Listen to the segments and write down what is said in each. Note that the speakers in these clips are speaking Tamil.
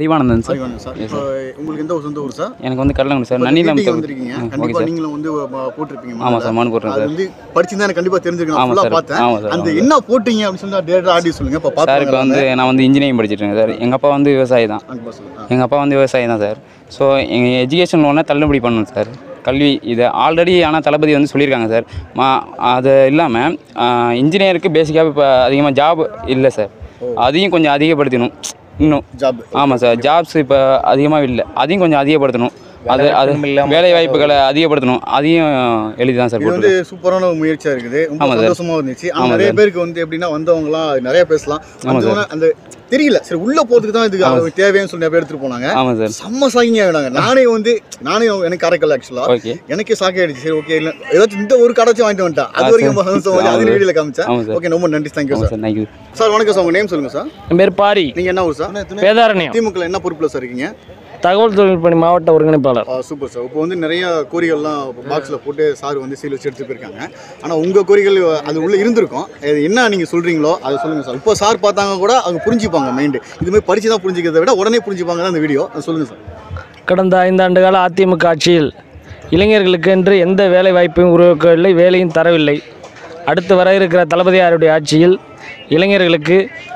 அறிவானந்தன் சார் அறிவானந்தன் சார் இப்போ உங்களுக்கு எந்த ஊர் சொந்த ஊர் சார் எனக்கு வந்து கடலங்க சார் இப்போ நன்னிலம் மீட்டிங் தொகுதி. வந்திருக்கீங்க ம், ஓகே கண்டிப்பா சார் நீங்களும் வந்து ம- போட்டிருப்பீங்க ஆமாம் முதல்ல. சார் மனு போடுறேன் அது சார் வந்து படிச்சிருந்தா எனக்கு கண்டிப்பா தெரிஞ்சிருக்கணும் ஆமாம் ஃபுல்லா சார். பார்த்தேன் ஆமாம் சார், அந்த ஆமாம். என்ன போட்டீங்க அப்படின்னு சொல்லி டேரக்டா ஆடி சொல்லுங்க இப்போ சார் இப்போ வந்து பார்த்து நான் வந்து இன்ஜினியரிங் படிச்சிட்டு இருக்கேன் சார் எங்கள் அப்பா வந்து விவசாயி தான் எங்கள் அப்பா வந்து விவசாயி தான் சார் ஸோ எங்கள் எஜுகேஷன் லோனை தள்ளுபடி பண்ணணும் சார் கல்வி இதை ஆல்ரெடி ஆனால் தளபதி வந்து சொல்லியிருக்காங்க சார் மா அது இல்லாமல் இன்ஜினியருக்கு பேசிக்காக இப்போ அதிகமாக ஜாப் இல்லை சார் அதையும் கொஞ்சம் அதிகப்படுத்தணும் இன்னும் ஜாப் ஆமாம் சார் ஜாப்ஸ் இப்போ அதிகமாக இல்லை அதையும் கொஞ்சம் அதிகப்படுத்தணும் அது அது வேலை வாய்ப்புகளை அதிகப்படுத்தணும் அதையும் எழுதி தான் சார் இது வந்து போட்டுருக்கேன் சூப்பரான ஒரு முயற்சியா இருக்குது ரொம்ப ஆமாம் சார். சந்தோஷமா இருந்துச்சு ஆனா ஆமாம் நிறைய சார். பேருக்கு வந்து எப்படின்னா வந்தவங்கலாம் நிறைய பேசலாம் ஆமாம் வந்தவங்க அந்த தெரியல சரி உள்ள போறதுக்கு தான் இதுக்கு அவங்க தேவைன்னு சொல்லி நிறைய பேர் எடுத்துட்டு போனாங்க ஆமாம் சார் செம்ம சாகிங்க ஆகினாங்க நானே வந்து நானே எனக்கு காரைக்கல் ஆக்சுவலா ஓகே எனக்கே சாக்கி ஆயிடுச்சு சரி ஓகே இல்ல ஏதாச்சும் இந்த ஒரு கடைச்சும் வாங்கிட்டு வந்துட்டேன் அது ஆ, வரைக்கும் ரொம்ப சரி. சந்தோஷம் வந்து அது ஆமாம் வீடியோல காமிச்சேன் ஆமாம் சார். ஓகே ரொம்ப நன்றி தேங்க்யூ ஆமாம் சார் சார் தேங்க்யூ சார் வணக்கம் சார் உங்க நேம் சொல்லுங்க சார் என் பேர் பாரி நீங்க என்ன ஊர் சார் வேதாரண்யம் திமுக என்ன பொறுப்புல சார் இருக்கீங்க தகவல் தொழில்நுட்பணி மாவட்ட ஒருங்கிணைப்பாளர் ஆ, சூப்பர் சார் இப்போ வந்து நிறைய கோரிக்கைகள்லாம் பாக்ஸில் போட்டு சார் வந்து சீல் வச்சு எடுத்து போயிருக்காங்க ஆனால் உங்கள் கோரிக்கைகள் அது உள்ளே இருந்திருக்கும் அது என்ன நீங்கள் சொல்கிறீங்களோ அதை சொல்லுங்கள் சார் இப்போ சார் பார்த்தாங்க கூட அவங்க புரிஞ்சுப்பாங்க மைண்டு இதுமாதிரி படித்து தான் புரிஞ்சுக்கிறத விட உடனே புரிஞ்சுப்பாங்க தான் இந்த வீடியோ அதை சொல்லுங்கள் சார் கடந்த ஐந்தாண்டு கால அதிமுக ஆட்சியில் இளைஞர்களுக்கு என்று எந்த வேலை வாய்ப்பையும் உருவாக்கவில்லை வேலையும் தரவில்லை அடுத்து வர இருக்கிற தளபதியாருடைய ஆட்சியில் இளைஞர்களுக்கு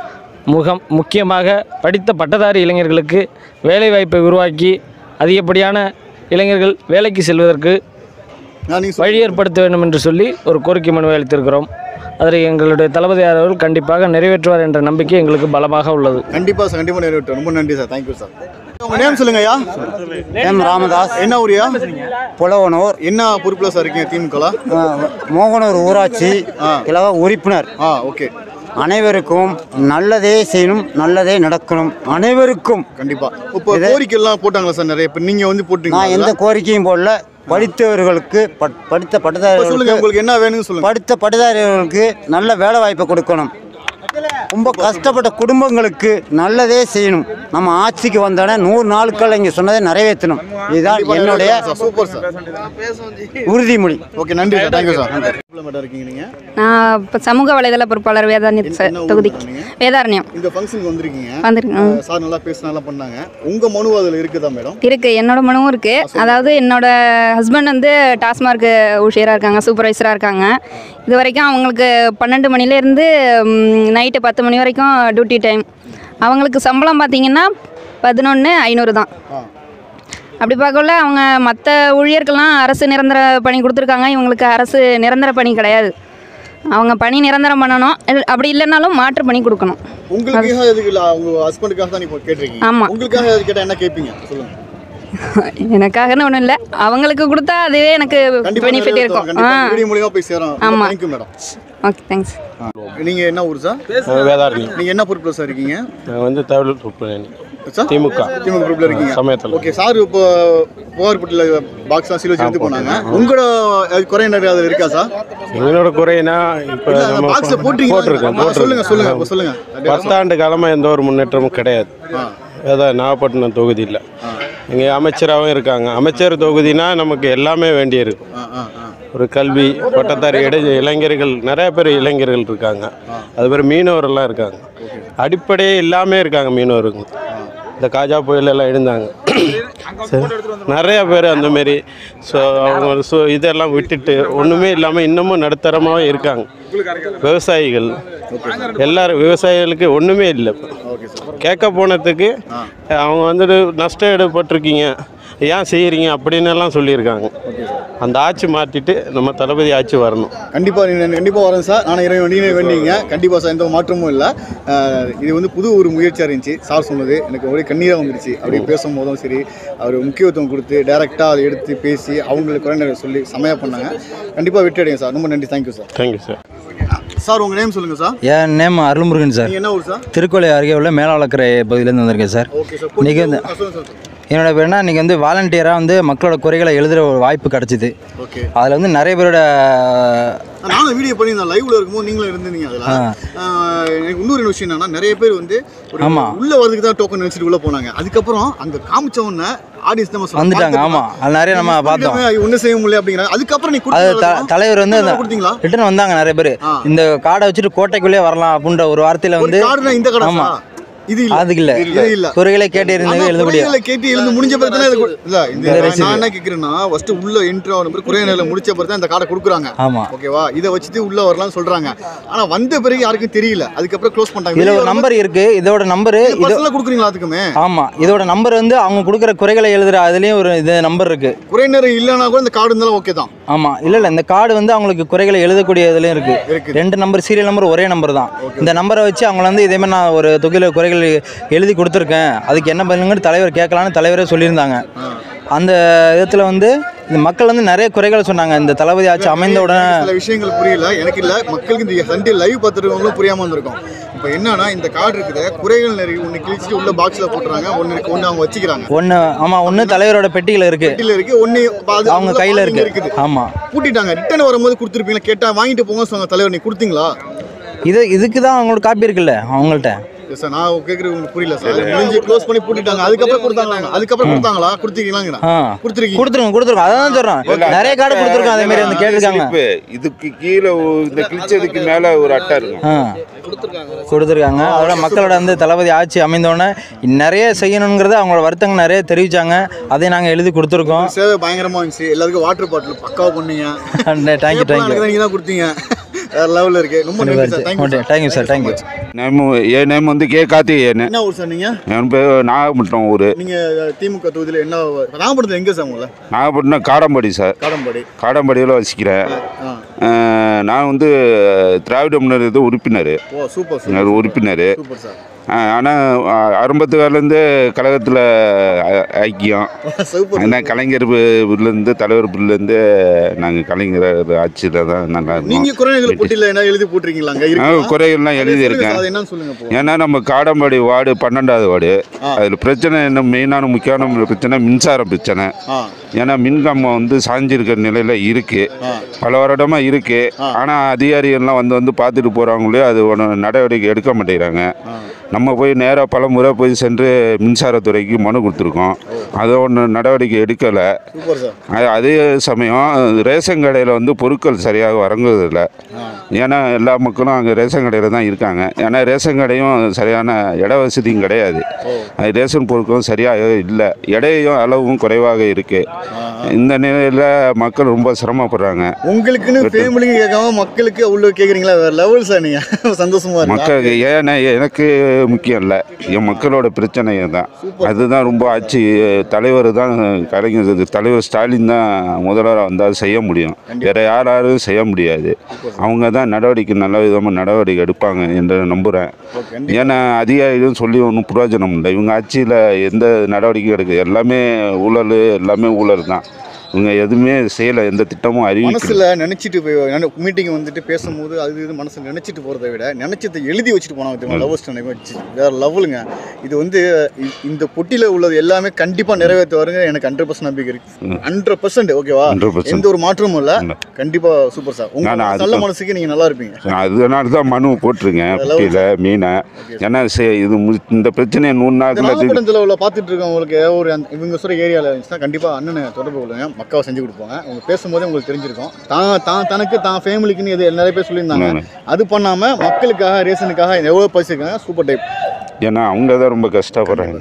முகம் முக்கியமாக படித்த பட்டதாரி இளைஞர்களுக்கு வேலை வாய்ப்பை உருவாக்கி அதிகப்படியான இளைஞர்கள் வேலைக்கு செல்வதற்கு நான் நீங்கள் வழி ஏற்படுத்த வேண்டும் என்று சொல்லி ஒரு கோரிக்கை மனுவை அளித்திருக்கிறோம் அதை எங்களுடைய தளபதியார் அவர்கள் கண்டிப்பாக நிறைவேற்றுவார் என்ற நம்பிக்கை எங்களுக்கு பலமாக உள்ளது கண்டிப்பாக சார் கண்டிப்பாக நிறைவேற்றும் ரொம்ப நன்றி சார் தேங்க்யூ சார் உங்கள் நேம் சொல்லுங்க ஐயா எம் ராமதாஸ் என்ன ஊரியா புலவனூர் என்ன பொறுப்பில் சார் இருக்கீங்க திமுகலா அஹ், மோகனூர் ஊராட்சி கிழவ உறுப்பினர் ஆ ஓகே அனைவருக்கும் நல்லதே செய்யணும் நல்லதே நடக்கணும் அனைவருக்கும் கண்டிப்பாக இப்போ கோரிக்கைலாம் போட்டாங்களா சார் நிறைய இப்போ நீங்கள் வந்து நான் போட்டீங்களா எந்த கோரிக்கையும் போடல படித்தவர்களுக்கு பட்- படித்த இப்போ சொல்லுங்கள் பட்டதாரிகளுக்கு உங்களுக்கு என்ன வேணும்னு சொல்லுங்கள் படித்த பட்டதாரிகளுக்கு நல்ல வேலை வாய்ப்பை கொடுக்கணும் ரொம்ப கஷ்டப்பட்ட குடும்பங்களுக்கு நல்லதே செய்யணும் நம்ம ஆட்சிக்கு வந்தோடனே நூறு நாட்கள் இங்கே சொன்னதை நிறைவேற்றணும் இதுதான் என்னுடைய சூப்பர் சார் உறுதிமொழி ஓகே நன்றி சார் தேங்க்யூ சார் மேடம் இருக்கீங்க நீங்கள் நான் இப்போ சமூக வலைதள பொறுப்பாளர் வேதாரண்யம் சார் என்ன ஊர் தொகுதிக்கு நீங்க? வேதாரண்யம் இந்த ஃபங்க்ஷனுக்கு வந்திருக்கீங்க வந்திருக்கேன் அஹ் சார் நல்லா பேச நல்லா பண்ணாங்க உங்க மனு அதில் இருக்குதா மேடம் இருக்கு என்னோட மனுவும் இருக்கு அதாவது என்னோட ஹஸ்பண்ட் வந்து டாஸ்மார்க் ஊழியராக இருக்காங்க சூப்பர்வைசராக இருக்காங்க இது வரைக்கும் அவங்களுக்கு பன்னெண்டு மணிலேருந்து நைட்டு பத்து மணி வரைக்கும் டியூட்டி டைம் அவங்களுக்கு சம்பளம் பார்த்தீங்கன்னா பதினொன்று ஐநூறு தான் அப்படி பார்க்கல அவங்க மற்ற ஊழியர்கள்லாம் அரசு நிரந்தர பணி கொடுத்துருக்காங்க இவங்களுக்கு அரசு நிரந்தர பணி கிடையாது அவங்க பணி நிரந்தரம் பண்ணணும் இல்ல- அப்படி இல்லைனாலும் மாற்று பணி கொடுக்கணும் உங்களுக்காக எதுக்கு இல்லை உங்க ஹஸ்பண்டுக்காக தான் இப்போ கேட்டிருக்கீங்க ஆமா. உங்களுக்காக எது கேட்டால் என்ன கேட்பீங்க சொல்லுங்க எனக்காகன்னு ஒன்றும் இல்லை அவங்களுக்கு கொடுத்தா அதுவே எனக்கு கண்டிப்பா பெனிஃபிட் இருக்கும் ஆ கண்டிப்பா வீடியோ மூலியமா போய் சேரும் ஆமா. தேங்க்யூ மேடம் ஓகே தேங்க்ஸ் நீங்க என்ன ஊர் சார் வேதாரணி நீங்க என்ன பொறுப்பில் சார் இருக்கீங்க நான் வந்து தகவல் உறுப்பினர் சார் திமுக திமுக குரூப்ல இருக்கீங்க சமயத்தில் ஓகே சார் இப்போ புகார்பட்டில் பாக்ஸ் சீல் வச்சு எடுத்து போனாங்க உங்களோட அஹ், குறை நிறைய அதில் இருக்கா சார் எங்களோட குறைனா இப்போ இல்ல, அந்த நம்ம பாக்ஸை போட்டிருக்கீங்க போட்டிருக்கோம் ஆ, சொல்லுங்க சொல்லுங்க இப்போ போட்டிருக்கோம் சொல்லுங்க பத்தாண்டு காலமாக எந்த ஒரு முன்னேற்றமும் கிடையாது ஆ. அதான் நாகப்பட்டினம் தொகுதியில் இங்கே அமைச்சராகவும் இருக்காங்க அமைச்சர் தொகுதினா நமக்கு எல்லாமே வேண்டி இருக்கும் ஆ ஆ ஆ ஒரு கல்வி பட்டதாரி இடை இளைஞர்கள் நிறைய பேர் இளைஞர்கள் இருக்காங்க அது பேர் மீனவரெல்லாம் இருக்காங்க அடிப்படையே எல்லாமே இருக்காங்க மீனவருங்க இந்த காஜா புயல் எல்லாம் எழுந்தாங்க சரி. நிறைய பேர் அந்த மாரி ஸோ அவங்க ஸோ இதெல்லாம் விட்டுட்டு ஒன்றுமே இல்லாமல் இன்னமும் நடுத்தரமாகவே இருக்காங்க விவசாயிகள் எல்லாரும் விவசாயிகளுக்கு ஒன்றுமே இல்லை இப்போ கேட்க போனதுக்கு அவங்க வந்துட்டு நஷ்டம் ஈடுபட்டிருக்கீங்க ஏன் செய்கிறீங்க அப்படின்னு எல்லாம் சொல்லியிருக்காங்க அந்த ஆட்சி மாற்றிட்டு நம்ம தளபதி ஆட்சி வரணும் கண்டிப்பா நீங்க கண்டிப்பா வரேன் சார் நான் இறைவன் நீங்க வேண்டிங்க கண்டிப்பா சார் எந்த மாற்றமும் இல்லை அஹ், இது வந்து புது ஒரு முயற்சியாக இருந்துச்சு சார் சொன்னது எனக்கு ஒரே கண்ணீராக வந்துருச்சு அப்படி பேசும்போதும் சரி அவர் முக்கியத்துவம் கொடுத்து டைரெக்டாக அதை எடுத்து பேசி அவங்களுக்கு குறைந்த சொல்லி செமையாக பண்ணாங்க கண்டிப்பாக வெற்றி அடையும் சார் ரொம்ப நன்றி thank you sir thank you sir sir உங்கள் நேம் சொல்லுங்கள் சார் என் நேம் அருள்முருகன் சார் நீங்கள் என்ன ஊர் சார் திருக்கோளை அருகே உள்ள மேலாளக்கரை பகுதியிலேருந்து வந்திருக்கேன் சார் ஓகே சார் இன்னைக்கு வந்து ஆ, சொல்லுங்க சார் என்னோட பேர்னா இன்றைக்கி வந்து வாலண்டியராக வந்து மக்களோட குறைகளை எழுதுகிற ஒரு வாய்ப்பு கிடச்சிது ஓகே அதில் வந்து நிறைய பேரோட நானும் வீடியோ பண்ணியிருந்தேன் லைவ்ல இருக்கும்போது நீங்களும் இருந்தீங்க அதில் எனக்கு இன்னொரு விஷயம் என்னன்னா நிறைய பேர் வந்து ஒரு ஆமா. உள்ள வரதுக்கு தான் டோக்கன் நினைச்சிட்டு உள்ள போனாங்க அதுக்கப்புறம் அங்க காமிச்ச உடனே ஆடியன்ஸ் நம்ம வந்துட்டாங்க ஆமாம் அது நிறைய நம்ம பார்த்தோம் ஒன்றும் செய்ய முடியல அப்படிங்கிறாங்க அதுக்கப்புறம் நீ அது த கொடுத்தீங்களா? தலைவர் வந்து அந்த கொடுத்தீங்களா ரிட்டர்ன் வந்தாங்க நிறைய பேர் ஆ. இந்த கார்டை வச்சுட்டு கோட்டைக்குள்ளே வரலாம் அப்படின்ற ஒரு வார்த்தையில் ஒரு வந்து கார்டுனா இந்த கடை ஆமா. இது இல்ல அதுக்கு இல்ல இது இல்ல குறைகளை கேட்டு ஆனா இருந்தது எழுதக்கூடிய குறைகளை கேட்டு எழுந்து முடிஞ்ச பிறகு தானே இது கொடு- இல்ல இந்த இந்த receipt. நான் என்ன கேக்குறேன்னா ஃபர்ஸ்ட் உள்ள என்ட்ரி ஆன பிறகு குறை நேரில் முடிச்ச பிறகு தான் இந்த கார்டை கொடுக்குறாங்க ஆமா ஓகேவா இதை வச்சுட்டு உள்ள வரலாம்னு சொல்றாங்க ஆனா வந்த பிறகு யாருக்கும் தெரியல அதுக்கப்புறம் க்ளோஸ் பண்ணிட்டாங்க இதுல ஒரு நம்பர் இருக்கு இதோட நம்பரு இது பர்சனலா கொடுக்குறீங்களா அதுக்குமே ஆமா இதோட நம்பர் வந்து அவங்க கொடுக்குற குறைகளை எழுதுற அதுலயும் ஒரு இது நம்பர் இருக்கு குறை நேரம் இல்லைன்னா கூட இந்த கார்டு இருந்தாலும் ஓகே தான் ஆமா இல்ல இல்ல இந்த கார்டு வந்து அவங்களுக்கு குறைகளை எழுதக்கூடிய இதுலயும் இருக்கு இருக்குது ரெண்டு நம்பர் சீரியல் நம்பர் ஒரே நம்பர் தான் இந்த நம்பரை வச்சு அவங்கள வந்து இதே மாதிரி நான் ஒரு தொகையில குறைகள் எழுதி கொடுத்துருக்கேன் அதுக்கு என்ன பண்ணுங்கன்னு தலைவர் கேட்கலான்னு தலைவரே சொல்லியிருந்தாங்க அந்த விதத்தில் வந்து இந்த மக்கள் வந்து நிறைய குறைகள் சொன்னாங்க இந்த தளபதி ஆட்சி அமைந்த உடனே சில விஷயங்கள் புரியல எனக்கு இல்ல மக்களுக்கு இந்த சண்டே லைவ் பார்த்துருக்கவங்களும் புரியாம வந்திருக்கும் இப்போ என்னன்னா இந்த கார்டு இருக்குது குறைகள் நிறைய ஒன்று கிழிச்சிட்டு உள்ள பாக்ஸ்ல போட்டுறாங்க ஒன்று ஒன்று அவங்க வச்சுக்கிறாங்க ஒன்று ஆமாம் ஒன்று தலைவரோட பெட்டியில் இருக்கு பெட்டியில் இருக்கு ஒன்று அவங்க கையில் இருக்கு இருக்குது ஆமாம் பூட்டிட்டாங்க ரிட்டர்ன் வரும்போது கொடுத்துருப்பீங்களா கேட்டா வாங்கிட்டு போங்க சொன்னாங்க தலைவர் நீ கொடுத்தீங்களா இது இதுக்கு தான் அவங்களோட காப்பி இருக்குல்ல அவங்கள்ட்ட Yes சார் நான் கேட்குறது உங்களுக்கு புரியல சார் முடிஞ்சு க்ளோஸ் பண்ணி பூட்டிட்டாங்க அதுக்கப்புறம் கொடுத்தாங்களா அதுக்கப்புறம் கொடுத்தாங்களா கொடுத்தீங்களாங்கிறேன் ஆ கொடுத்துருக்கீங்க கொடுத்துருங்க கொடுத்துருங்க அதான் சொல்கிறேன் நிறைய கார்டு கொடுத்துருக்கோம் அதே மாதிரி வந்து கேட்டிருக்காங்க ஸ்லிப்பு. இதுக்கு கீழே ஒ- இந்த கிழிச்சதுக்கு மேல ஒரு அட்டை இருக்கும் ஆ கொடுத்துருக்காங்க அதோட மக்களோட வந்து தளபதி ஆட்சி அமைந்தோடனே நிறைய செய்யணுங்கிறத அவங்களோட வருத்தங்கள் நிறைய தெரிவிச்சாங்க அதை நாங்கள் எழுதி கொடுத்துருக்கோம் சேவை பயங்கரமா இருந்துச்சு எல்லாத்துக்கும் வாட்டர் பாட்டில் பக்காவா பண்ணீங்க தேங்க்யூ தேங்க்யூ நீங்க தான் கொடுத்தீங்க வேற லெவலில் இருக்கு ரொம்ப நன்றி sir thank you sir thank you sir thank you name என் நேம் வந்து கே கார்த்திகேயன் என்ன ஊர் சார் நீங்க என் பேர் நாகப்பட்டினம் ஊர் நீங்க திமுக தொகுதியில் என்ன ராமபுரத்தில் எங்க சார் உங்களை நாகப்பட்டினம் காடம்பாடி சார் காடம்பாடி காடம்பாடியில் வசிக்கிறேன் ஆ அஹ், நான் வந்து திராவிட முன்னேற்ற இது உறுப்பினர் ஓ சூப்பர் நான் சார் உறுப்பினர் சூப்பர் சார் ஆனால் ஆரம்பத்துக்காலேருந்து கழகத்தில் ஐக்கியம் சூப்பர் ஏன்னா கலைஞர் பில்லேருந்து தலைவர் பில்லேருந்து நாங்கள் கலைஞர் ஆட்சியில் தான் நல்லா நீங்க இருந்தோம் குறைநிலை போட்டியில் என்ன எழுதி போட்டிருக்கீங்களாங்க ஆ, இருக்கு குறைகள்லாம் எழுதியிருக்கேன் அது என்னன்னு சொல்லுங்க இப்போ ஏன்னா நம்ம காடம்பாடி வார்டு பன்னெண்டாவது வார்டு ஆ. அதில் பிரச்சனை என்ன மெயினான முக்கியமான பிரச்சனை மின்சார பிரச்சனை ஆ ஏன்னா மின்கம்பம் வந்து சாஞ்சிருக்கிற நிலையில் இருக்குது ஆ பல வருடமாக இருக்குது ஆ. ஆனால் அதிகாரிகள்லாம் வந்து வந்து பார்த்துட்டு போகிறாங்களே அது ஒன்று நடவடிக்கை எடுக்க மாட்டேங்கிறாங்க ஆ நம்ம போய் நேராக பல முறை போய் சென்று மின்சாரத்துறைக்கு மனு கொடுத்துருக்கோம் அதை ஒன்று நடவடிக்கை எடுக்கலை சூப்பர் சார் அது அதே சமயம் ரேஷன் கடையில் வந்து பொருட்கள் சரியாக வழங்குவதில்ல ஆ ஏன்னா எல்லா மக்களும் அங்கே ரேஷன் கடையில் தான் இருக்காங்க ஏன்னா ரேஷன் கடையும் சரியான இட வசதியும் கிடையாது அது ரேஷன் பொருட்களும் சரியாக இல்லை எடையும் அளவும் குறைவாக இருக்குது இந்த நிலையில் மக்கள் ரொம்ப சிரமப்படுறாங்க உங்களுக்குன்னு ஃபேமிலிக்கு கேட்காம மக்களுக்கு அவ்வளோ கேட்குறீங்களா வேற லெவல் சார் நீங்க சந்தோஷமா இருக்கா மக்களுக்கு ஏன்னா எனக்கு முக்கியம் இல்லை என் மக்களோட பிரச்சனை தான் அதுதான் ரொம்ப ஆட்சி தலைவர் தான் கலைஞர் தலைவர் ஸ்டாலின் தான் முதல்வராக வந்தால் செய்ய முடியும் வேற யாராலும் செய்ய முடியாது அவங்க தான் நடவடிக்கை நல்ல விதமாக நடவடிக்கை எடுப்பாங்க என்று நம்புகிறேன் ஓகே ஏன்னா அதிகாரிகளும் சொல்லி ஒன்றும் பிரயோஜனம் இல்லை இவங்க ஆட்சியில் எந்த நடவடிக்கையும் எடுக்க எல்லாமே ஊழல் எல்லாமே ஊழல் தான் இவங்க எதுவுமே செய்யலை எந்த திட்டமும் அறிவிக்கல மனசுல நினைச்சிட்டு போய் மீட்டிங் வந்துட்டு பேசும்போது அது இது மனசுல நினைச்சிட்டு போறதை விட நினைச்சதை எழுதி வச்சுட்டு போனாங்க தெரியுமா லவ் வச்சு வேற லெவலுங்க இது வந்து இ- இந்த பொட்டியில உள்ளது எல்லாமே கண்டிப்பா நிறைவேற்ற வருங்க எனக்கு ஹண்ட்ரட் பர்சன்ட் நம்பிக்கை இருக்கு ஹண்ட்ரட் பர்சன்ட் ஓகேவா 100%. எந்த ஒரு மாற்றமும் இல்ல இல்ல. கண்டிப்பா சூப்பர் சார் உங்க நான் நல்ல அதுதான். மனசுக்கு நீங்க நல்லா இருப்பீங்க அதனால தான் மனு போட்டிருக்கேன் குட்டியில் மீனை ஏன்னா சே- இது மு- இந்த பிரச்சனையை நூறு இந்த நாட்கள் அது நாகப்பட்டினம் ஜில்லாவில் பார்த்துட்டு இருக்கவங்களுக்கு ஒரு அந்த இவங்க சொல்ற ஏரியாவில் இருந்துச்சுன்னா கண்டிப்பாக அண்ணனை தொடர்பு கொள்ளுங்க மக்காவை செஞ்சு கொடுப்பாங்க அவங்க பேசும்போதே உங்களுக்கு தெரிஞ்சிருக்கும் தான் தான் தனக்கு தான் ஃபேமிலிக்குன்னு இது நிறைய பேர் சொல்லியிருந்தாங்க ஆமாம். அது பண்ணாமல் மக்களுக்காக ரேஷனுக்காக எவ்வளோ பேசியிருக்காங்க சூப்பர் டைப் ஏன்னா அவங்க தான் ரொம்ப கஷ்டப்படுறாங்க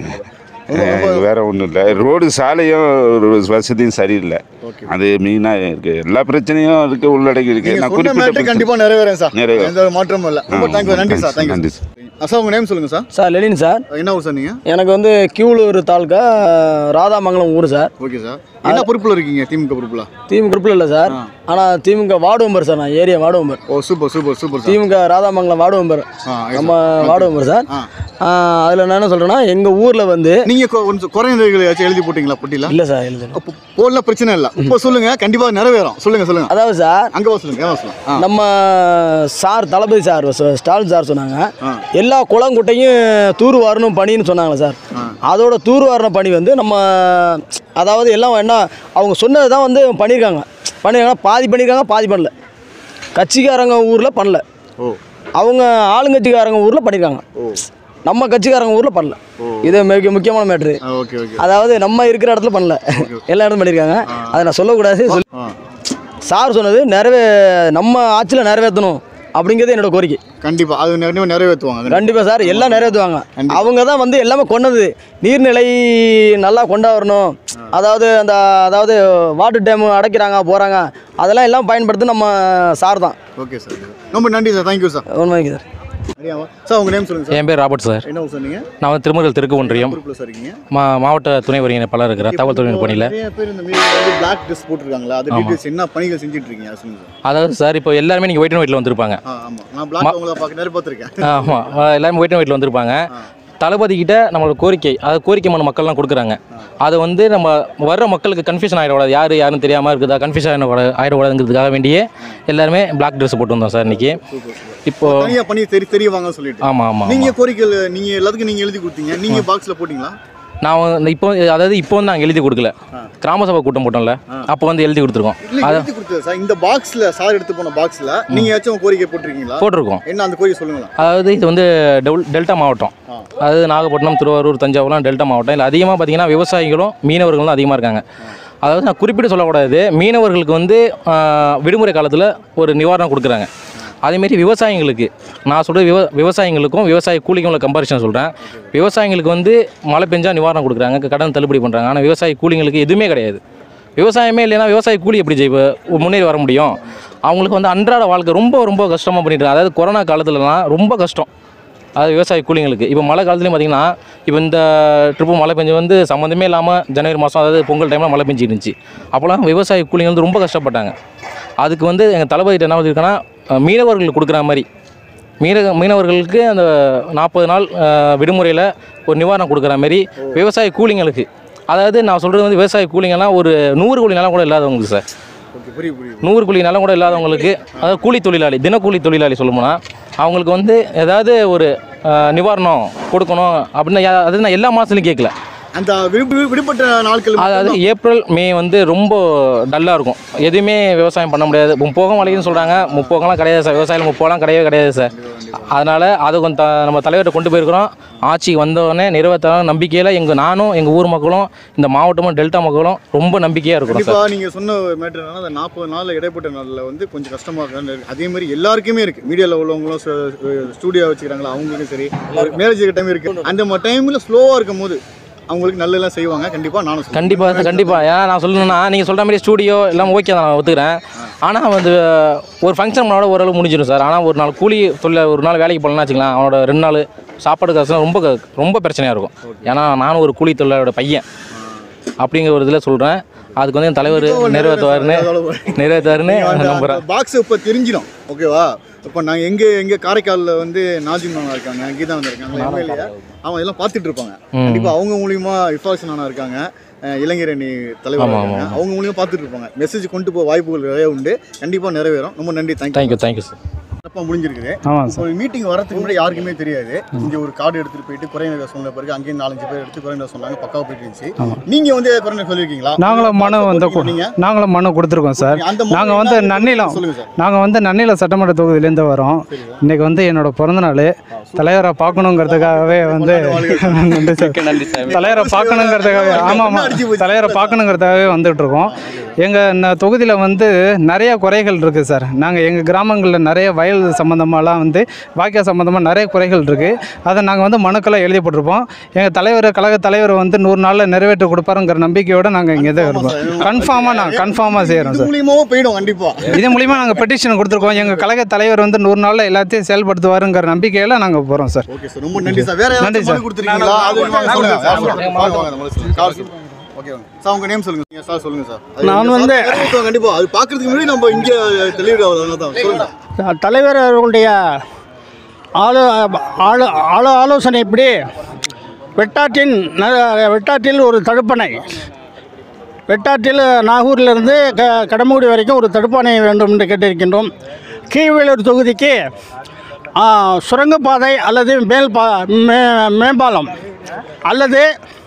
அஹ் வேற ஒன்றும் இல்லை ரோடு சாலையும் ஒரு வசதியும் சரியில்லை ஓகே அது மெயினாக இருக்குது எல்லா பிரச்சனையும் இருக்கு உள்ளடக்கி இருக்கு நீங்கள் நான் சொன்ன குறிப்பிட்ட மேட்ரு பிரச்சனை- கண்டிப்பாக நிறைவேறேன் சார் நிறைவேறும். எந்த ஒரு மாற்றமும் இல்லை ரொம்ப தேங்க்யூ நன்றி சார் தேங்க்யூ நன்றி சார் சார் உங்கள் நேம் சொல்லுங்கள் சார் சார் லெனின் சார் என்ன ஊர் சார் நீங்கள் எனக்கு வந்து கியூலூர் தாலுக்கா ராதாமங்கலம் ஊர் சார் ஓகே சார் என்ன பொறுப்பில் இருக்கீங்க திமுக பொறுப்பில் திமுக குரூப்பில் இல்லை சார் ஆனால் திமுக வார்டு மெம்பர் சார் நான் ஏரியா வார்டு மெம்பர் ஓ super super super sir DMK Radhamangalam ward member ஆ yes நம்ம sir. வார்டு மெம்பர் சார் ஆ அதில் நான் என்ன சொல்கிறேன்னா எங்கள் ஊரில் வந்து நீங்கள் கொஞ்சம் குறைநிலைகளை ஏதாச்சும் எழுதி போட்டிங்களா பொட்டியில் இல்லை சார் எழுதுங்க அப்போ போடல பிரச்சனை இல்லை இப்போ சொல்லுங்க கண்டிப்பா நிறைவேறும் சொல்லுங்க சொல்லுங்க அதாவது சார் அங்க வா சொல்லுங்க ஏன் சொல்லலாம் ஆ நம்ம சார் தளபதி சார் சொ- ஸ்டாலின் சார் சொன்னாங்க ஆ. எல்லா குளங்குட்டையும் தூர் வாரணும் பணின்னு சொன்னாங்களே சார் அதோட தூர் வாரண பணி வந்து நம்ம அதாவது எல்லாம் என்ன அவங்க சொன்னது தான் வந்து பண்ணியிருக்காங்க பண்ணியிருக்காங்க பாதி பண்ணியிருக்காங்க பாதி பண்ணல கட்சிக்காரங்க ஊரில் பண்ணல ஓ அவங்க ஆளுங்கட்சிக்காரங்க ஊரில் பண்ணியிருக்காங்க நம்ம கட்சிக்காரங்க ஊரில் பண்ணல இது மிக முக்கியமான மேட்ரு ஓகே ஓகே அதாவது நம்ம இருக்கிற இடத்துல பண்ணல எல்லா இடத்துல பண்ணியிருக்காங்க அதை நான் சொல்லக்கூடாது சொல்லி ஆ சார் சொன்னது நிறைவே நம்ம ஆட்சியில் நிறைவேற்றணும் அப்படிங்கிறது என்னோட கோரிக்கை கண்டிப்பா அது நிறைய நிறைவேற்றுவாங்க கண்டிப்பாக சார் எல்லாம் நிறைவேற்றுவாங்க அவங்க தான் வந்து எல்லாமே கொண்டது நீர்நிலை நல்லா கொண்டா வரணும் அதாவது அந்த அதாவது வாட்டர் டேம் அடைக்கிறாங்க போகிறாங்க அதெல்லாம் எல்லாம் பயன்படுத்தி நம்ம சார் தான் ஓகே சார் ரொம்ப நன்றி சார் தேங்க்யூ சார் உண்மைக்கு சார் சரியாவா சார் உங்க நேம் சொல்லுங்க சார் என் பேர் ராபர்ட் சார் என்ன சொன்னீங்க நான் வந்து திருமுருகல் தெற்கு ஒன்றியம் பொறுப்புல சார் இருக்கீங்க மா மாவட்ட துணை ஒருங்கிணைப்பாளர் இருக்கிறேன் தகவல் தொழில்நுட்ப பணியில் நிறைய பேர் இந்த மீடியா வந்து பிளாக் ட்ரெஸ் போட்டிருக்காங்களா அது ஆமா. டீடைல்ஸ் என்ன பணிகள் செஞ்சுட்டு இருக்கீங்க அது சொல்லுங்க சார் அதாவது சார் இப்போ எல்லாருமே நீங்கள் ஒயிட் அண்ட் ஒயிட்டில் வந்திருப்பாங்க ஆ ஆமா நான் பிளாக் உங்களை பார்க்க நிறைய பார்த்துருக்கேன் ஆமாம் எல்லாருமே ஒயிட் அண்ட் ஒயிட்டில் வந்திருப்பாங்க தளபதி கிட்ட நம்மளோட கோரிக்கை அது கோரிக்கை மனு மக்கள்லாம் கொடுக்குறாங்க அதை வந்து நம்ம வர்ற மக்களுக்கு கன்ஃபியூஷன் ஆகிடக்கூடாது யார் யாருன்னு தெரியாமல் இருக்குதா கன்ஃபியூஷன் ஆகிடக்கூடாது ஆகிடக்கூடாதுங்கிறதுக்காக வேண்டியே எல்லாருமே பிளாக் ட்ரெஸ் போட்டு வந்தோம் சார் இன்னைக்கு இப்போ தனியா பண்ணி தெரி தெரிய வாங்க சொல்லிட்டு ஆமாம் ஆமாம் நீங்க கோரிக்கைகள் நீங்க எல்லாத்துக்கும் நீங்க எழுதி கொடுத்தீங்க நீங்க பாக்ஸ்ல போட்டீங்களா நான் வந்து இப்போ அதாவது இப்போ வந்து நாங்கள் எழுதி கொடுக்கல கிராம சபை கூட்டம் போட்டோம்ல அப்போ வந்து எழுதி கொடுத்துருக்கோம் இல்ல அதை எழுதி கொடுத்தது சார் இந்த பாக்ஸ்ல சார் எடுத்து போன பாக்ஸ்ல நீங்க ஏதாச்சும் கோரிக்கை போட்டிருக்கீங்களா போட்டிருக்கோம் என்ன அந்த கோரிக்கை சொல்லுங்களா அதாவது இது வந்து டெல் டெல்டா மாவட்டம் அதாவது நாகப்பட்டினம் திருவாரூர் தஞ்சாவூர்லாம் டெல்டா மாவட்டம் இல்லை அதிகமாக பார்த்தீங்கன்னா விவசாயிகளும் மீனவர்களும் தான் அதிகமாக இருக்காங்க அதாவது நான் குறிப்பிட்டு சொல்லக்கூடாது மீனவர்களுக்கு வந்து ஆஹ், விடுமுறை காலத்தில் ஒரு நிவாரணம் கொடுக்குறாங்க அதேமாரி விவசாயிங்களுக்கு நான் சொல்கிறது விவ விவசாயிங்களுக்கும் விவசாய கூலிக்கும் உள்ள கம்பாரிசன் சொல்கிறேன் விவசாயிங்களுக்கு வந்து மழை பெஞ்சா நிவாரணம் கொடுக்குறாங்க கடன் தள்ளுபடி பண்ணுறாங்க ஆனால் விவசாய கூலிங்களுக்கு எதுவுமே கிடையாது விவசாயமே இல்லைன்னா விவசாய கூலி எப்படி ஜெயிப்ப முன்னேறி வர முடியும் அவங்களுக்கு வந்து அன்றாட வாழ்க்கை ரொம்ப ரொம்ப கஷ்டமாக பண்ணிட்டு இருக்காங்க அதாவது கொரோனா காலத்துலலாம் ரொம்ப கஷ்டம் அது விவசாய கூலிங்களுக்கு இப்போ மழை காலத்துலையும் பார்த்தீங்கன்னா இப்போ இந்த ட்ரிப்பு மழை பெஞ்சு வந்து சம்மந்தமே இல்லாமல் ஜனவரி மாதம் அதாவது பொங்கல் டைமில் மழை பெஞ்சிட்டு இருந்துச்சு அப்போலாம் விவசாய கூலிங்க வந்து ரொம்ப கஷ்டப்பட்டாங்க அதுக்கு வந்து எங்கள் தளபதிட்ட என்ன பண்ணியிருக்கேன்னா அஹ், மீனவர்களுக்கு கொடுக்குற மாதிரி மீன மீனவர்களுக்கு அந்த நாற்பது நாள் விடுமுறையில் ஒரு நிவாரணம் கொடுக்குற மாதிரி விவசாய கூலிங்களுக்கு அதாவது நான் சொல்கிறது வந்து விவசாய கூலிங்கெல்லாம் ஒரு நூறு கூலி நிலம் கூட இல்லாதவங்களுக்கு சார் ஓகே புரியுது புரியுது நூறு கூலி நிலம் கூட இல்லாதவங்களுக்கு அதாவது கூலி தொழிலாளி தினக்கூலி தொழிலாளி சொல்லணும்னா அவங்களுக்கு வந்து ஏதாவது ஒரு அஹ், நிவாரணம் கொடுக்கணும் அப்படின்னு யா- அது நான் எல்லா மாதத்துலையும் கேட்கல அந்த விடு- விடுபட்ட நாட்கள் அதாவது ஏப்ரல் மே வந்து ரொம்ப டல்லாக இருக்கும் எதுவுமே விவசாயம் பண்ண முடியாது முப்போகம் மழைன்னு சொல்கிறாங்க முப்போகம்லாம் கிடையாது சார் விவசாயம் முப்போகம்லாம் கிடையவே கிடையாது சார் அதனால் அதை கொஞ்சம் த- நம்ம தலைவர்கிட்ட கொண்டு போயிருக்கிறோம் ஆட்சிக்கு வந்தோடனே நிறைவேற்ற நம்பிக்கையில் எங்கள் நானும் எங்கள் ஊர் மக்களும் இந்த மாவட்டமும் டெல்டா மக்களும் ரொம்ப நம்பிக்கையாக இருக்கிறோம் கண்டிப்பா சார் நீங்க சொன்ன மேட்டர் என்னன்னா அந்த நாற்பது நாள் இடைப்பட்ட நாளில் வந்து கொஞ்சம் கஷ்டமா இருக்கு அதே மாதிரி எல்லாருக்குமே இருக்கு மீடியாவில் உள்ளவங்களும் ஸ்டூடியோ வச்சுக்கிறாங்களா அவங்களுக்கும் சரி மேரேஜ் டைம் இருக்கு அந்த டைம்ல ஸ்லோவா இருக்கும் போது அவங்களுக்கு நல்லதெல்லாம் செய்வாங்க கண்டிப்பா நானும் சொல்றேன். கண்டிப்பாக கண்டிப்பாக ஏன்னா நான் சொல்லணும்னா நீங்கள் சொல்கிற மாதிரி ஸ்டூடியோ எல்லாம் ஓகே தான் நான் ஒத்துக்கிறேன் ஆனால் வந்து ஒரு ஃபங்க்ஷன் பண்ணோட ஓரளவு முடிஞ்சிடும் சார் ஆனால் ஒரு நாள் கூலி தொழில ஒரு நாள் வேலைக்கு போகலன்னா வச்சுக்கலாம் அவனோட ரெண்டு நாள் சாப்பாடு காசுலாம் ரொம்ப க- ரொம்ப பிரச்சனையாக இருக்கும் ஏன்னா நானும் ஒரு கூலி தொழிலோட பையன் அப்படிங்கிற ஒரு இதில் சொல்கிறேன் அதுக்கு வந்து என் தலைவர் நிறைவேற்றுவாருன்னு நிறைவேற்றுவாருன்னு நம்புகிறேன் பாக்ஸ் இப்போ தெரிஞ்சிடும் ஓகேவா இப்போ நாங்கள் எங்கே எங்கே காரைக்காலில் வந்து நாஜிம் நானா இருக்காங்க கீதா வந்து இருக்காங்க எம்எல்ஏ அவங்க எல்லாம் பார்த்துட்டு இருப்பாங்க ம். கண்டிப்பாக அவங்க மூலியமா இஃபாஸ் நானா இருக்காங்க அஹ் இளைஞர் அணி தலைவர் ஆமா, இருக்காங்க ஆமா. அவங்க மூலியமா பார்த்துட்டு இருப்பாங்க மெசேஜ் கொண்டு போக வாய்ப்புகள் நிறைய உண்டு கண்டிப்பாக நிறைவேறும் ரொம்ப நன்றி தேங்க்யூ தேங்க்யூ தேங்க்யூ சார் சிறப்பாக முடிஞ்சிருக்குது ஆமாம் இப்போ மீட்டிங் வரதுக்கு முன்னாடி யாருக்குமே தெரியாது இங்கே ஒரு கார்டு எடுத்துட்டு போயிட்டு குறைநகர் சொன்ன பிறகு அங்கேயும் நாலஞ்சு பேர் எடுத்து குறைநகர் சொன்னாங்க பக்காவாக போயிட்டு இருந்துச்சு ஆமா. நீங்க வந்து குறைநகர் சொல்லியிருக்கீங்களா நாங்களும் மனு வந்து கு- நீங்க நாங்களும் மனு கொடுத்துருக்கோம் சார் அந்த மனு நாங்கள் வந்து என்ன நன்னிலம் சொல்லுங்க சார் நாங்கள் வந்து நன்னிலம் சட்டமன்ற தொகுதியிலேருந்து வரோம் இன்னைக்கு வந்து என்னோட பிறந்த நாள் தலைவரை பார்க்கணுங்கிறதுக்காகவே வந்து நன்றி சார் நன்றி சார் தலைவரை பார்க்கணுங்கிறதுக்காகவே ஆமாம் ஆமாம் தலைவரை பார்க்கணுங்கிறதுக்காகவே வந்துட்டு இருக்கோம் எங்கள் தொகுதியில் வந்து நிறைய குறைகள் இருக்குது சார் நாங்கள் எங்கள் கிராமங்களில் நிறைய வயல் சம்மந்தமாலாம் வந்து வாக்கிய சம்மந்தமாக நிறைய குறைகள் இருக்குது அதை நாங்கள் வந்து மனுக்களை எழுதி போட்டிருப்போம் எங்கள் தலைவர் கழக தலைவர் வந்து நூறு நாளில் நிறைவேற்றி கொடுப்பாருங்கிற நம்பிக்கையோடு நாங்கள் இங்கே தான் இருப்போம் கன்ஃபார்மாக நாங்கள் கன்ஃபார்மாக செய்கிறோம் இது சார் மூலியமாவும் போயிடும் கண்டிப்பா இது மூலிமா நாங்கள் பெட்டிஷன் கொடுத்துருக்கோம் எங்கள் கழக தலைவர் வந்து நூறு நாளில் எல்லாத்தையும் செயல்படுத்துவாருங்கிற நம்பிக்கையில் நாங்கள் போகிறோம் சார் ஓகே சார் ரொம்ப நன்றி சார் வேற நன்றி யாராவது சார். மனு கொடுத்துருக்கீங்களா அது வாங்க சொல்லுங்க சார் சொல்லுங்க. வாங்க வாங்க முதல்ல சொல்லுங்க கார் சொல்லுங்க ஓகே வாங்க சார் உங்க நேம் சொல்லுங்க சார் சொல்லுங்க சார் அது நான் இந்த வந்து- சார் நிறைவேற்றுவாங்க கண்டிப்பா அது பார்க்கறதுக்கு முன்னாடி நம்ம இங்கே தெளிவாக தான் சொல்லுங்க தலைவர் அவர்களுடைய ஆலோ ஆலோ ஆலோ ஆலோசனைப்படி வெட்டாற்றின் ந- வெட்டாற்றில் ஒரு தடுப்பணை வெட்டாற்றில் நாகூரிலிருந்து க கடம்பூடி வரைக்கும் ஒரு தடுப்பணை வேண்டும் என்று கேட்டிருக்கின்றோம் கீழ்வேலூர் தொகுதிக்கு ஆ, சுரங்கப்பாதை அல்லது மேல் பா மே மேம்பாலம் அல்லது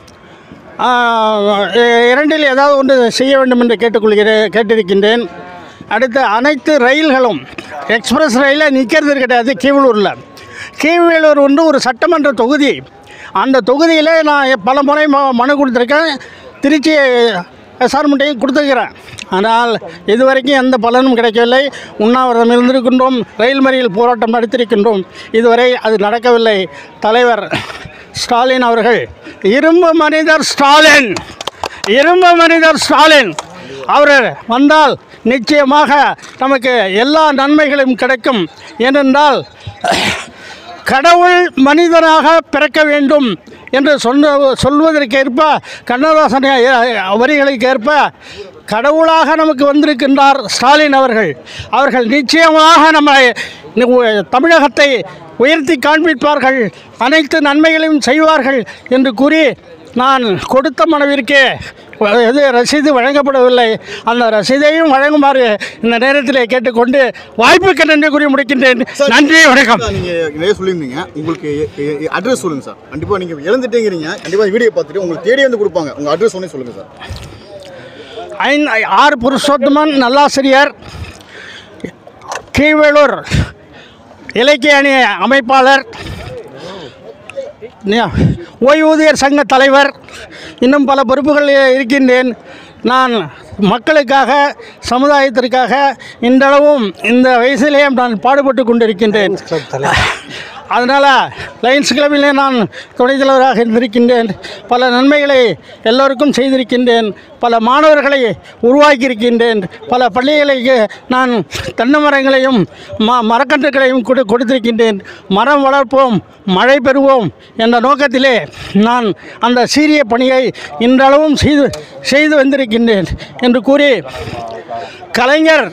ஆ, இ- இரண்டில் ஏதாவது ஒன்று செய்ய வேண்டும் என்று கேட்டுக்கொள்கிறேன் கேட்டிருக்கின்றேன் அடுத்து அனைத்து ரயில்களும் எக்ஸ்பிரஸ் ரயிலில் நிற்கிறது கிடையாது கீவளூரில் கீழ்வேலூர் வந்து ஒரு சட்டமன்ற தொகுதி அந்த தொகுதியில் நான் பல முறை ம- மனு கொடுத்துருக்கேன் திருச்சி அசார்மெண்ட்டையும் கொடுத்துக்கிறேன் ஆனால் இதுவரைக்கும் எந்த பலனும் கிடைக்கவில்லை உண்ணாவிரதம் இருந்திருக்கின்றோம் ரயில் மறியல் போராட்டம் நடத்தியிருக்கின்றோம் இதுவரை அது நடக்கவில்லை தலைவர் ஸ்டாலின் அவர்கள் இரும்பு மனிதர் ஸ்டாலின் இரும்பு மனிதர் ஸ்டாலின் அவர் வந்தால் நிச்சயமாக நமக்கு எல்லா நன்மைகளும் கிடைக்கும் ஏனென்றால் கடவுள் மனிதனாக பிறக்க வேண்டும் என்று சொன்ன சொல்வதற்கேற்ப கண்ணதாசன் வரிகளுக்கேற்ப கடவுளாக நமக்கு வந்திருக்கின்றார் ஸ்டாலின் அவர்கள் அவர்கள் நிச்சயமாக நம்மை தமிழகத்தை உயர்த்தி காண்பிப்பார்கள் அனைத்து நன்மைகளையும் செய்வார்கள் என்று கூறி நான் கொடுத்த மனவிற்கே இது ரசீது வழங்கப்படவில்லை அந்த ரசீதையும் வழங்குமாறு இந்த நேரத்தில் கேட்டுக்கொண்டு வாய்ப்புக்கு நன்றி கூறி முடிக்கின்றேன் நன்றி வணக்கம் சார், நீங்க நிறைய சொல்லியிருந்தீங்க உங்களுக்கு அட்ரஸ் சொல்லுங்க சார் கண்டிப்பா நீங்க இழந்துட்டேங்கிறீங்க கண்டிப்பா வீடியோ பார்த்துட்டு உங்களுக்கு தேடி வந்து கொடுப்பாங்க உங்க அட்ரஸ் ஒன்னே சொல்லுங்க சார் ஐந்து ஆர் புருஷோத்தமன் நல்லாசிரியர் கீழ்வேலூர் இலக்கிய அணி அமைப்பாளர் நி- ஓய்வூதியர் சங்க தலைவர் இன்னும் பல பொறுப்புகள் இருக்கின்றேன் நான் மக்களுக்காக சமுதாயத்திற்காக இன்றளவும் இந்த வயசிலேயே நான் பாடுபட்டு கொண்டிருக்கின்றேன் அதனால் லயன்ஸ் கிளப்பிலே நான் துணைத் தலைவராக இருந்திருக்கின்றேன் பல நன்மைகளை எல்லோருக்கும் செய்திருக்கின்றேன் பல மாணவர்களை உருவாக்கியிருக்கின்றேன் பல பள்ளிகளுக்கு நான் தென்னை மரங்களையும் ம மரக்கன்றுகளையும் கொடு கொடுத்திருக்கின்றேன் மரம் வளர்ப்போம் மழை பெறுவோம் என்ற நோக்கத்திலே நான் அந்த சீரிய பணியை இன்றளவும் செய்து செய்து வந்திருக்கின்றேன் என்று கூறி கலைஞர்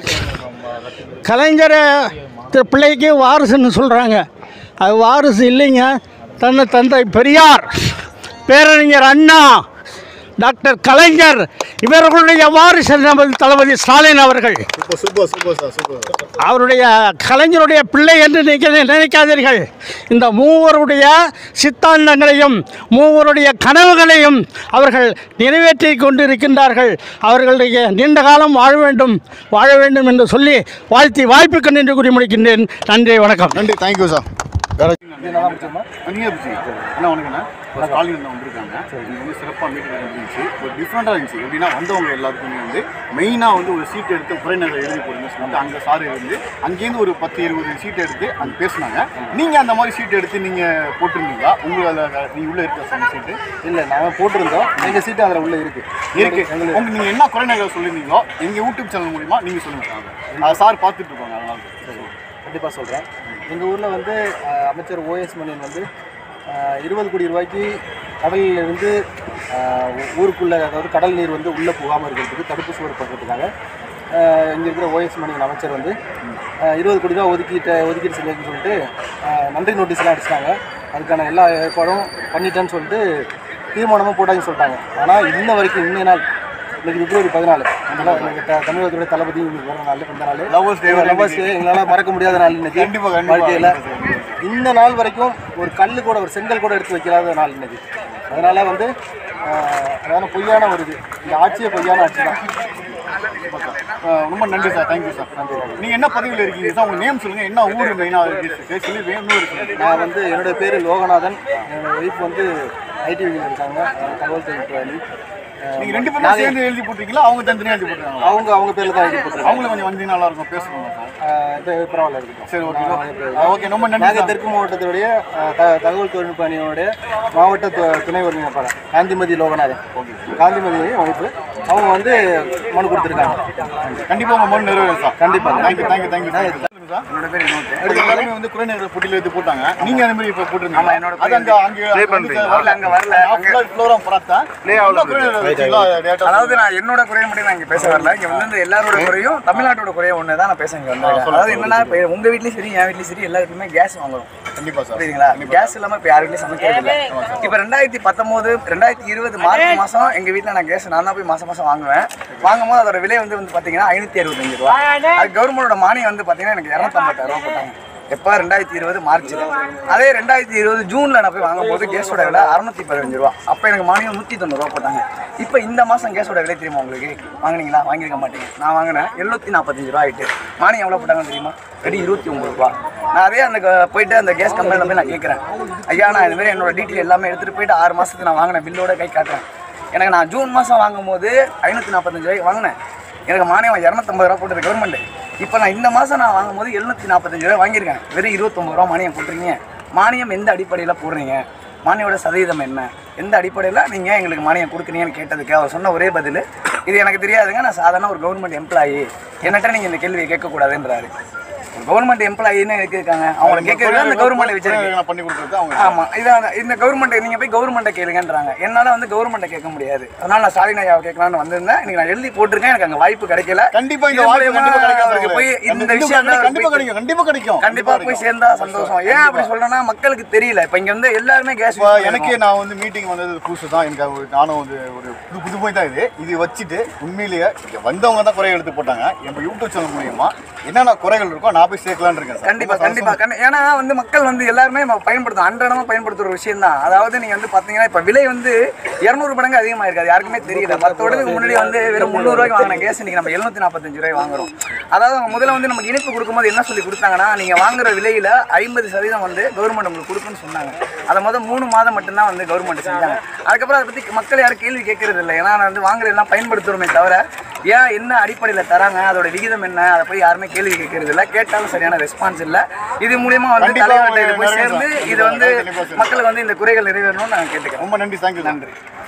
கலைஞரை தி- பிள்ளைக்கு வாரிசுன்னு சொல்கிறாங்க அது வாரிசு இல்லைங்க தன்னை தந்தை பெரியார் பேரறிஞர் அண்ணா டாக்டர் கலைஞர் இவர்களுடைய வாரிசு நமது தளபதி ஸ்டாலின் அவர்கள் super super super sir super அவருடைய கலைஞருடைய பிள்ளை என்று நீங்கள் நினைக்காதீர்கள் இந்த மூவருடைய சித்தாந்தங்களையும் மூவருடைய கனவுகளையும் அவர்கள் நிறைவேற்றி கொண்டிருக்கின்றார்கள் அவர்களுடைய நீண்ட காலம் வாழ வேண்டும் வாழ வேண்டும் என்று சொல்லி வாழ்த்தி வாய்ப்புக்கு நின்று கூறி முடிக்கின்றேன் நன்றி வணக்கம் நன்றி தேங்க்யூ சார் வேற நீங்க என்ன வணக்கண்ணா ஒரு ஸ்டாலின் அண்ணா வந்திருக்காங்க இது வந்து சிறப்பாக மீட்டிங் இருந்துச்சு ஒரு டிஃப்ரெண்ட்டாக இருந்துச்சு எப்படின்னா வந்தவங்க எல்லாத்துக்குமே வந்து மெயினாக வந்து ஒரு சீட் எடுத்து குறைநகர் எழுதி போடுங்க சொல்லிட்டு அங்கே சார் இருந்து அங்கேருந்து ஒரு பத்து இருபது சீட் எடுத்து அங்கே பேசுனாங்க நீங்கள் அந்த மாதிரி சீட் எடுத்து நீங்கள் போட்டிருந்தீங்களா உங்களை அதில் நீங்கள் உள்ளே இருக்க சொன்ன சீட்டு இல்லை நாங்கள் போட்டிருந்தோம் எங்கள் சீட்டு அதில் உள்ள இருக்கு இருக்கு உங்க நீங்கள் என்ன குறைநகர் சொல்லியிருந்தீங்களோ எங்கள் யூடியூப் சேனல் மூலிமா நீங்கள் சொல்லுங்கள் சார் அதை சார் பார்த்துட்டு இருப்பாங்க அதனால கண்டிப்பாக சொல்கிறேன் எங்கள் ஊரில் வந்து அஹ், அமைச்சர் ஓஎஸ் மணியன் வந்து அஹ், இருபது கோடி ரூபாய்க்கு கடலில் இருந்து அஹ், ஊ- ஊருக்குள்ள அதாவது கடல் நீர் வந்து உள்ளே போகாமல் இருக்கிறதுக்கு தடுப்பு சுவர் பண்ணுறதுக்காக இங்கே இருக்கிற ஓஎஸ் மணியன் அமைச்சர் வந்து அஹ், இருபது கோடி ரூபா ஒதுக்கிட்ட ஒதுக்கீடு செஞ்சுன்னு சொல்லிட்டு அஹ், நன்றி நோட்டீஸ்லாம் அடிச்சிட்டாங்க அதுக்கான எல்லா ஏற்பாடும் பண்ணிட்டேன்னு சொல்லிட்டு தீர்மானமும் போட்டாங்கன்னு சொல்லிட்டாங்க ஆனால் இன்ன வரைக்கும் இன்னைய நாள் இன்னைக்கு பிப்ரவரி பதினாலு அதனால இன்னைக்கு த- தமிழகத்துடைய தளபதி இன்னைக்கு வர நாள் இந்த நாள் Lovers Day வர லவர்ஸ் டே எங்களால் மறக்க முடியாத நாள் இன்னைக்கு கண்டிப்பா, கண்டிப்பா. வாழ்க்கையில் இந்த நாள் வரைக்கும் ஒரு கல் கூட ஒரு செங்கல் கூட எடுத்து வைக்காத நாள் இன்னைக்கு அதனால வந்து ஆஹ், அதாவது பொய்யான ஒரு இது இந்த ஆட்சியே பொய்யான ஆட்சி தான் அஹ் ரொம்ப நன்றி சார் தேங்க்யூ சார் நன்றி நீங்கள் என்ன பதவியில் இருக்கீங்க சார் உங்கள் நேம் சொல்லுங்கள் என்ன ஊர் மெயினாக இருக்கு சொல்லி வேணும் இருக்கு நான் வந்து என்னுடைய பேர் லோகநாதன் என்னோட ஒய்ஃப் வந்து ஐடிவியில் இருக்காங்க அஹ், தகவல் தொழில்நுட்ப நீங்க ரெண்டு பேரும் சேர்ந்து எழுதி போட்டிருக்கீங்களா அவங்க தனித்தனியாக எழுதி போட்டுருக்காங்க அவங்க அவங்க பேரில் தான் எழுதி போட்டுருக்காங்க அவங்களும் கொஞ்சம் வந்து நல்லா இருக்கும் பேசணும் சார் ஆஹ் இது பரவாயில்ல இருக்கட்டும். சரி, ஓகே. நான் இது- ஆ, ஓகே, ரொம்ப நன்றி நாங்கள் சார். தெற்கு மாவட்டத்துடைய ஆஹ், த- தகவல் தொழில்நுட்ப அணியினுடைய மாவட்ட து- துணை ஒருங்கிணைப்பாளர் காந்திமதி லோகநாதன் காந்திமதி அமைப்பு அவங்க வந்து மனு கொடுத்துருக்காங்க கண்டிப்பாக உங்கள் மனு நிறைவேறும் சார் கண்டிப்பாக தேங்க்யூ தேங்க்யூ தேங்க்யூ சார் என்னோட பேர் அடுத்து எல்லாருமே வந்து குறைநகர போட்டியில் எடுத்து போட்டாங்க நீங்க அந்த மாதிரி இப்போ போட்டிருந்தீங்க என்னோட அது அங்க அங்க Play பண்றீங்களா? வரல அங்க வரல ஃபுல்லா ஃப்ளோரா பார்த்தேன் Play ஆகல. இன்னும் குறைநகர் வச்சீங்களா? data அதாவது நான் என்னோட குறைய மட்டும் நான் இங்க பேச வரல இங்க வந்து எல்லாரோட குறையும் தமிழ்நாட்டோட குறைய ஒன்று தான் நான் பேச இங்க வந்திருக்கேன் அதாவது என்னன்னா இப்போ உங்க வீட்லயும் சரி என் வீட்லயும் சரி எல்லா வீட்லயுமே கேஸ் வாங்குறோம் கண்டிப்பா சார் புரியுதுங்களா கேஸ் இல்லாம இப்போ யார் வீட்லயும் சமைக்கிறது இல்லை இப்போ ரெண்டாயிரத்தி பத்தொம்போது ரெண்டாயிரத்தி இருபது மார்ச் மாசம் எங்க வீட்டில் நான் கேஸ் நான் தான் போய் மாசம் மாசம் வாங்குவேன் வாங்கும் போது அதோட விலை வந்து வந்து பாத்தீங்கன்னா ஐநூத்தி அறுபத்தஞ்சு ரூபா அது கவர்மெண்டோட மானியம் வந்து பாத்தீங்கன்னா எனக்கு இரநூத்தம்பத்தாயிரம் ரூபா போட்டாங்க எப்போ ரெண்டாயிரத்தி இருபது மார்ச்சில் அதே ரெண்டாயிரத்தி இருபது ஜூனில் நான் போய் வாங்கும் போது கேஸோட விலை அறுநூத்தி பதினஞ்சு ரூபா அப்போ எனக்கு மானியம் நூற்றி தொண்ணூறுரூவா போட்டாங்க இப்போ இந்த மாதம் கேஸோட விலை தெரியுமா உங்களுக்கு வாங்குனீங்களா வாங்கியிருக்க மாட்டீங்க நான் வாங்கினேன் எழுநூற்றி நாற்பத்தஞ்சு ரூபா ஆயிட்டு மானியம் எவ்வளோ போட்டாங்கன்னு தெரியுமா ரெடி இருபத்தி ஒம்பது ரூபா நான் அதே அந்த க- போயிட்டு அந்த கேஸ் கம்பெனியில் போய் நான் கேட்குறேன் ஐயா நான் இந்த மாதிரி என்னோட டீட்டெயில் எல்லாமே எடுத்துகிட்டு போயிட்டு ஆறு மாதத்துக்கு நான் வாங்கின பில்லோட கை காட்டுறேன் எனக்கு நான் ஜூன் மாதம் வாங்கும் போது ஐநூற்றி நாற்பத்தஞ்சு ரூபாய்க்கு வாங்கினேன் எனக்கு மானியம் இரநூத்தம்பது ரூபா போட்டுருக்கு கவர்மெண்ட் இப்போ நான் இந்த மாதம் நான் வாங்கும் போது எழுநூற்றி நாற்பத்தஞ்சு ரூபாய் வாங்கியிருக்கேன் வெறும் இருபத்தொம்பது ரூபா மானியம் போட்டுருக்கீங்க மானியம் எந்த அடிப்படையில் போடுறீங்க மானியோட சதவீதம் என்ன எந்த அடிப்படையில் நீங்கள் எங்களுக்கு மானியம் கொடுக்குறீங்கன்னு கேட்டதுக்கு அவர் சொன்ன ஒரே பதில் இது எனக்கு தெரியாதுங்க நான் சாதாரண ஒரு கவர்மெண்ட் எம்ப்ளாயி என்னட்ட நீங்கள் இந்த கேள்வியை கேட்கக்கூடாதுன்றாரு கவர்மெண்ட் எம்ப்ளாயின்னு இருக்காங்க அவங்கள கேட்கறது அந்த கவர்மெண்ட் வச்சிருக்கு பண்ணி கொடுக்குறது அவங்க ஆமா இதான் இந்த கவர்மெண்ட் நீங்க போய் கவர்மெண்ட்டை கேளுங்கன்றாங்க என்னால வந்து கவர்மெண்ட்டை கேட்க முடியாது அதனால நான் ஸ்டாலின் ஐயாவை கேட்கலாம்னு வந்திருந்தேன் இன்னைக்கு நான் எழுதி போட்டிருக்கேன் எனக்கு அங்க வாய்ப்பு கிடைக்கல கண்டிப்பா இந்த இது வாய்ப்பு மூலியமா கண்டிப்பா கிடைக்கும் அவருக்கு சார். போய் இந்த கண்டிப்பா விஷயம் தான் கண்டிப்பா போய் கிடைக்கும் கண்டிப்பா கிடைக்கும் கண்டிப்பா போய் சேர்ந்தா சந்தோஷம் ஏன் அப்படி சொல்றேன்னா மக்களுக்கு தெரியல இப்ப இங்க வந்து எல்லாருமே கேஸ் இப்போ எனக்கே நான் வந்து மீட்டிங் வந்தது புதுசு தான் எனக்கு ஒரு நானும் வந்து ஒரு புது புதுமை தான் இது இது வச்சுட்டு உண்மையிலேயே இங்க வந்தவங்க தான் குறை எடுத்து போட்டாங்க நம்ம யூடியூப் சேனல் மூலியமா என்னென்ன குறைகள் இருக்கோ நான் போய் சேர்க்கலான்னு இருக்கேன் சார் கண்டிப்பா கண்டிப்பா கண்டி- ஏன்னா வந்து மக்கள் வந்து எல்லாருமே நம்ம பயன்படுத்தும் அன்றாடமா பயன்படுத்துற ஒரு விஷயம் தான் அதாவது நீங்க வந்து பாத்தீங்கன்னா இப்ப விலை வந்து இருநூறு மடங்கு அதிகமா இருக்காது யாருக்குமே தெரியல பத்து வருடத்துக்கு முன்னாடி வந்து வெறும் முந்நூறு ரூபாய்க்கு வாங்கின கேஸ் இன்னைக்கு நம்ம எழுநூத்தி நாற்பத்தஞ்சு ரூபாய் வாங்குறோம் அதாவது அவங்க முதல்ல வந்து நமக்கு இனிப்பு கொடுக்கும்போது என்ன சொல்லி கொடுத்தாங்கன்னா நீங்க வாங்குற விலையில ஐம்பது சதவீதம் வந்து கவர்மெண்ட் உங்களுக்கு கொடுக்குன்னு சொன்னாங்க அதை முதல் மூணு மாதம் மட்டும்தான் வந்து கவர்மெண்ட் செஞ்சாங்க அதுக்கப்புறம் அதை பத்தி மக்கள் யாரும் கேள்வி கேட்கறது இல்லை ஏன்னா நான் வந்து வாங்குற எல்லாம் பயன்படுத்துறோமே தவிர ஏன் என்ன அடிப்படையில் தராங்க அதோட விகிதம் என்ன அதை போய் யாருமே கேள்வி கேட்கறது இல்லை கேட்டாலும் சரியான ரெஸ்பான்ஸ் இல்லை இது மூலியமா வந்து கண்டிப்பா தலைவர்கிட்ட இது போய் நிறைவேறும் சேர்ந்து சார். இது வந்து கண்டிப்பா சார். மக்களுக்கு வந்து இந்த குறைகள் நிறைவேறணும்னு நான் கேட்டுக்கிறேன் ரொம்ப நன்றி தேங்க்யூ நன்றி